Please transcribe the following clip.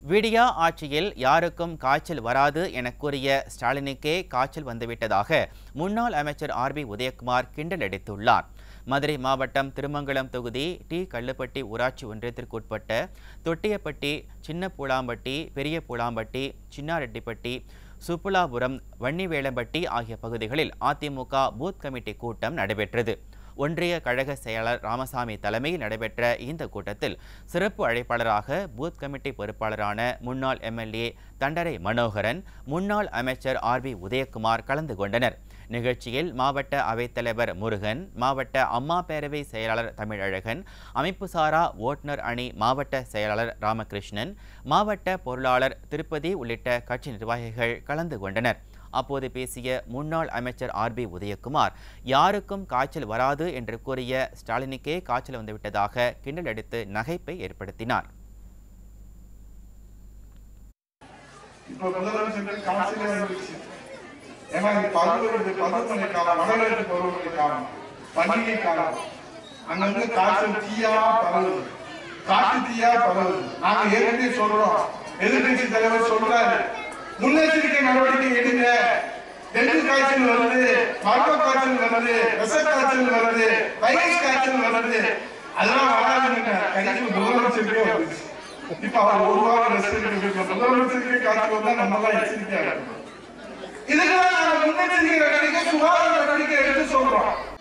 விடியா ஆட்சியில் யாருக்கும் காய்ச்சல் வராது என கூறிய ஸ்டாலினுக்கே காய்ச்சல் வந்துவிட்டதாக முன்னாள் அமைச்சர் ஆர் பி உதயகுமார் கிண்டல் அடித்துள்ளார் மதுரை மாவட்டம் திருமங்கலம் தொகுதி டி கள்ளுப்பட்டி ஊராட்சி ஒன்றியத்திற்குட்பட்ட தொட்டியப்பட்டி சின்ன பூலாம்பட்டி பெரிய பூலாம்பட்டி சின்னாரெட்டிப்பட்டி சுப்புலாபுரம் வன்னிவேளம்பட்டி ஆகிய பகுதிகளில் அதிமுக பூத் கமிட்டி கூட்டம் நடைபெற்றது ஒன்றிய கழக செயலாளர் ராமசாமி தலைமையில் நடைபெற்ற இந்த கூட்டத்தில் சிறப்பு அழைப்பாளராக பூத் கமிட்டி பொறுப்பாளரான முன்னாள் எம்எல்ஏ தண்டரை மனோகரன் முன்னாள் அமைச்சர் ஆர் பி உதயகுமார் கலந்து கொண்டனர் நிகழ்ச்சியில் மாவட்ட அவைத்தலைவர் முருகன் மாவட்ட அம்மா பேரவை செயலாளர் தமிழழகன் அமைப்புசாரா ஓட்டுநர் அணி மாவட்ட செயலாளர் ராமகிருஷ்ணன் மாவட்ட பொருளாளர் திருப்பதி உள்ளிட்ட கட்சி நிர்வாகிகள் கலந்து கொண்டனர் அப்போது பேசிய முன்னாள் அமைச்சர் ஆர் பி உதயகுமார் யாருக்கும் காய்ச்சல் வராது என்று கூறிய ஸ்டாலினுக்கே காய்ச்சல் வந்துவிட்டதாக கிண்டல் அடித்து நகைப்பை ஏற்படுத்தினார் இப்போ முதலமைச்சர் காசிலே வந்துருச்சு ஏன்னா இது பருவ பருவமழை காலம் வடகிழக்கு பருவமழை காலம் பண்டிகை காலம் அங்க வந்து காய்ச்சல் தீயா பரவுது காட்டு தீயா பரவுது நாங்க ஏற்கனவே சொல்றோம் எதிர்கட்சி தலைவர் சொல்றாரு முன்னெச்சரிக்கை நடவடிக்கை எடுங்க டெங்கு காய்ச்சல் வருது மர்ம காய்ச்சல் வருது விஷ காய்ச்சல் வருது வைரஸ் காய்ச்சல் வருது அதெல்லாம் வராதுங்க கணிப்பு முதலமைச்சருக்கே வந்துச்சு இப்ப அவர் ஒரு வாரம் ரெஸ்ட் எடுக்க முதலமைச்சருக்கே காய்ச்சல் வந்தா நம்ம எல்லாம் எச்சரிக்கையா இருக்கணும் இதுக்கெல்லாம் நாங்க முன்னெச்சரிக்கை நடவடிக்கை சுகாதார நடவடிக்கை எடுத்து சொல்றோம்